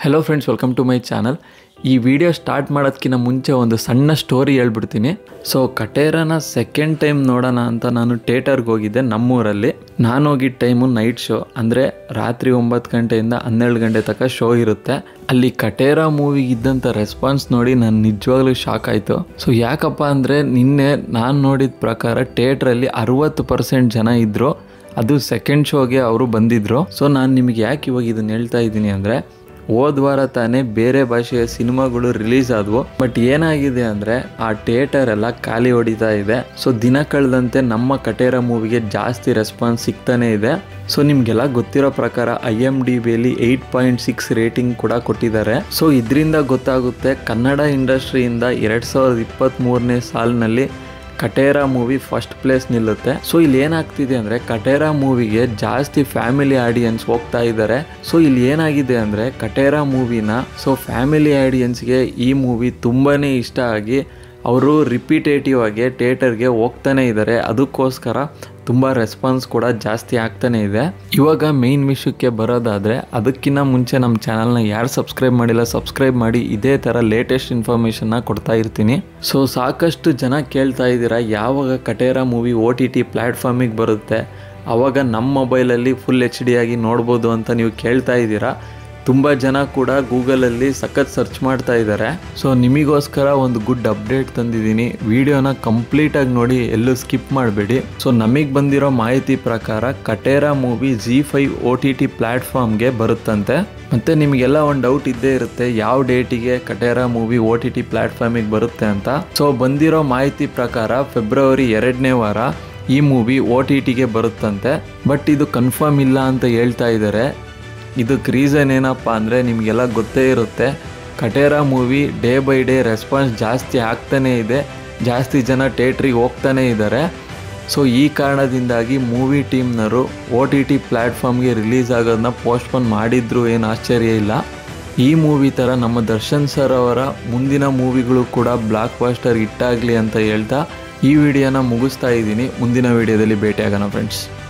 hello friends welcome to my channel ಈ video start ಮಾಡೋದಕ್ಕಿಂತ ಮುಂಚೆ ಒಂದು ಸಣ್ಣ ಸ್ಟೋರಿ ಹೇಳ್ಬಿಡ್ತೀನಿ ಸೊ ಕಟೇರನ ಸೆಕೆಂಡ್ ಟೈಮ್ ನೋಡೋಣ ಅಂತ ನಾನು ಥಿಯೇಟರ್ಗೆ ಹೋಗಿದ್ದೆ ನಮ್ಮೂರಲ್ಲಿ ನಾನು ಹೋಗಿದ್ದ ಟೈಮು ನೈಟ್ ಶೋ ಅಂದರೆ ರಾತ್ರಿ ಒಂಬತ್ತು ಗಂಟೆಯಿಂದ ಹನ್ನೆರಡು ಗಂಟೆ ತನಕ ಶೋ ಇರುತ್ತೆ ಅಲ್ಲಿ ಕಟೇರ ಮೂವಿಗೆ ಇದ್ದಂಥ ರೆಸ್ಪಾನ್ಸ್ ನೋಡಿ ನಾನು ನಿಜವಾಗ್ಲೂ ಶಾಕ್ ಆಯಿತು ಸೊ ಯಾಕಪ್ಪ ಅಂದರೆ ನಿನ್ನೆ ನಾನು ನೋಡಿದ ಪ್ರಕಾರ ಥಿಯೇಟ್ರಲ್ಲಿ ಅರುವತ್ತು ಪರ್ಸೆಂಟ್ ಜನ ಇದ್ದರು ಅದು ಸೆಕೆಂಡ್ ಶೋಗೆ ಅವರು ಬಂದಿದ್ರು ಸೊ ನಾನು ನಿಮಗೆ ಯಾಕೆ ಇವಾಗ ಇದನ್ನ ಹೇಳ್ತಾ ಇದ್ದೀನಿ ಅಂದರೆ ಹೋದ ವಾರ ತಾನೇ ಬೇರೆ ಭಾಷೆಯ ಸಿನಿಮಾಗಳು ರಿಲೀಸ್ ಆದವು ಬಟ್ ಏನಾಗಿದೆ ಅಂದರೆ ಆ ಥಿಯೇಟರ್ ಎಲ್ಲ ಖಾಲಿ ಹೊಡಿತಾ ಇದೆ ಸೊ ದಿನ ಕಳೆದಂತೆ ನಮ್ಮ ಕಟೇರ ಮೂವಿಗೆ ಜಾಸ್ತಿ ರೆಸ್ಪಾನ್ಸ್ ಸಿಗ್ತಾನೆ ಇದೆ ಸೊ ನಿಮಗೆಲ್ಲ ಗೊತ್ತಿರೋ ಪ್ರಕಾರ ಐ ಎಮ್ ಡಿ ಬಿಯಲ್ಲಿ ಏಯ್ಟ್ ಪಾಯಿಂಟ್ ಸಿಕ್ಸ್ ರೇಟಿಂಗ್ ಕೂಡ ಕೊಟ್ಟಿದ್ದಾರೆ ಸೊ ಇದರಿಂದ ಗೊತ್ತಾಗುತ್ತೆ ಕನ್ನಡ ಇಂಡಸ್ಟ್ರಿಯಿಂದ ಎರಡು ಸಾವಿರದ ಇಪ್ಪತ್ತ್ಮೂರನೇ ಸಾಲಿನಲ್ಲಿ ಕಟೇರ ಮೂವಿ ಫಸ್ಟ್ ಪ್ಲೇಸ್ ನಿಲ್ಲುತ್ತೆ ಸೊ ಇಲ್ಲಿ ಏನಾಗ್ತಿದೆ ಅಂದರೆ ಕಟೇರ ಮೂವಿಗೆ ಜಾಸ್ತಿ ಫ್ಯಾಮಿಲಿ ಆಡಿಯನ್ಸ್ ಹೋಗ್ತಾ ಇದ್ದಾರೆ ಸೊ ಇಲ್ಲಿ ಏನಾಗಿದೆ ಅಂದರೆ ಕಟೇರ ಮೂವಿನ ಸೊ ಫ್ಯಾಮಿಲಿ ಆಡಿಯನ್ಸ್ಗೆ ಈ ಮೂವಿ ತುಂಬಾ ಇಷ್ಟ ಆಗಿ ಅವರು ರಿಪಿಟೇಟಿವ್ ಆಗಿ ಥಿಯೇಟರ್ಗೆ ಹೋಗ್ತಾನೆ ಇದ್ದಾರೆ ಅದಕ್ಕೋಸ್ಕರ ತುಂಬ ರೆಸ್ಪಾನ್ಸ್ ಕೂಡ ಜಾಸ್ತಿ ಆಗ್ತಾನೆ ಇದೆ ಇವಾಗ ಮೇನ್ ವಿಷಯಕ್ಕೆ ಬರೋದಾದರೆ ಅದಕ್ಕಿಂತ ಮುಂಚೆ ನಮ್ಮ ಚಾನಲ್ನ ಯಾರು ಸಬ್ಸ್ಕ್ರೈಬ್ ಮಾಡಿಲ್ಲ ಸಬ್ಸ್ಕ್ರೈಬ್ ಮಾಡಿ ಇದೇ ಥರ ಲೇಟೆಸ್ಟ್ ಇನ್ಫಾರ್ಮೇಷನ್ನ ಕೊಡ್ತಾ ಇರ್ತೀನಿ ಸೊ ಸಾಕಷ್ಟು ಜನ ಕೇಳ್ತಾ ಇದ್ದೀರಾ ಯಾವಾಗ Kaatera movie O T T ಪ್ಲ್ಯಾಟ್ಫಾರ್ಮಿಗೆ ಬರುತ್ತೆ ಆವಾಗ ನಮ್ಮ ಮೊಬೈಲಲ್ಲಿ ಫುಲ್ ಎಚ್ ಡಿ ಆಗಿ ನೋಡ್ಬೋದು ಅಂತ ನೀವು ಕೇಳ್ತಾ ಇದ್ದೀರಾ ತುಂಬ ಜನ ಕೂಡ ಗೂಗಲಲ್ಲಿ ಸಖತ್ ಸರ್ಚ್ ಮಾಡ್ತಾ ಇದ್ದಾರೆ ಸೊ ನಿಮಗೋಸ್ಕರ ಒಂದು ಗುಡ್ ಅಪ್ಡೇಟ್ ತಂದಿದ್ದೀನಿ ವಿಡಿಯೋನ ಕಂಪ್ಲೀಟಾಗಿ ನೋಡಿ ಎಲ್ಲೂ ಸ್ಕಿಪ್ ಮಾಡಬೇಡಿ ಸೊ ನಮಗೆ ಬಂದಿರೋ ಮಾಹಿತಿ ಪ್ರಕಾರ Kaatera movie Zee five O T T ಪ್ಲ್ಯಾಟ್ಫಾರ್ಮ್ಗೆ ಬರುತ್ತಂತೆ ಮತ್ತು ನಿಮಗೆಲ್ಲ ಒಂದು ಡೌಟ್ ಇದ್ದೇ ಇರುತ್ತೆ ಯಾವ ಡೇಟಿಗೆ Kaatera movie O T T ಪ್ಲ್ಯಾಟ್ಫಾರ್ಮಿಗೆ ಬರುತ್ತೆ ಅಂತ ಸೊ ಬಂದಿರೋ ಮಾಹಿತಿ ಪ್ರಕಾರ ಫೆಬ್ರವರಿ ಎರಡನೇ ವಾರ ಈ ಮೂವಿ ಒ ಟಿ ಟಿಗೆ ಬರುತ್ತಂತೆ ಬಟ್ ಇದು ಕನ್ಫರ್ಮ್ ಇಲ್ಲ ಅಂತ ಹೇಳ್ತಾ ಇದ್ದಾರೆ ಇದಕ್ಕೆ ರೀಸನ್ ಏನಪ್ಪ ಅಂದರೆ ನಿಮಗೆಲ್ಲ ಗೊತ್ತೇ ಇರುತ್ತೆ Kaatera movie day by day response ಜಾಸ್ತಿ ಆಗ್ತಾನೇ ಇದೆ ಜಾಸ್ತಿ ಜನ ಥಿಯೇಟ್ರಿಗೆ ಹೋಗ್ತಾನೇ ಇದ್ದಾರೆ ಸೊ ಈ ಕಾರಣದಿಂದಾಗಿ ಮೂವಿ ಟೀಮ್ನವರು ಒ ಟಿ ಟಿ ಪ್ಲ್ಯಾಟ್ಫಾರ್ಮ್ಗೆ ರಿಲೀಸ್ ಆಗೋದನ್ನ ಪೋಸ್ಟ್ಪೋನ್ ಮಾಡಿದ್ರು ಏನು ಆಶ್ಚರ್ಯ ಇಲ್ಲ ಈ ಮೂವಿ ಥರ ನಮ್ಮ ದರ್ಶನ್ ಸರ್ ಅವರ ಮುಂದಿನ ಮೂವಿಗಳು ಕೂಡ ಬ್ಲಾಕ್ ಬಾಸ್ಟರ್ ಹಿಟ್ಟಾಗಲಿ ಅಂತ ಹೇಳ್ತಾ ಈ ವಿಡಿಯೋನ ಮುಗಿಸ್ತಾ ಇದ್ದೀನಿ ಮುಂದಿನ ವಿಡಿಯೋದಲ್ಲಿ ಭೇಟಿಯಾಗೋಣ ಫ್ರೆಂಡ್ಸ್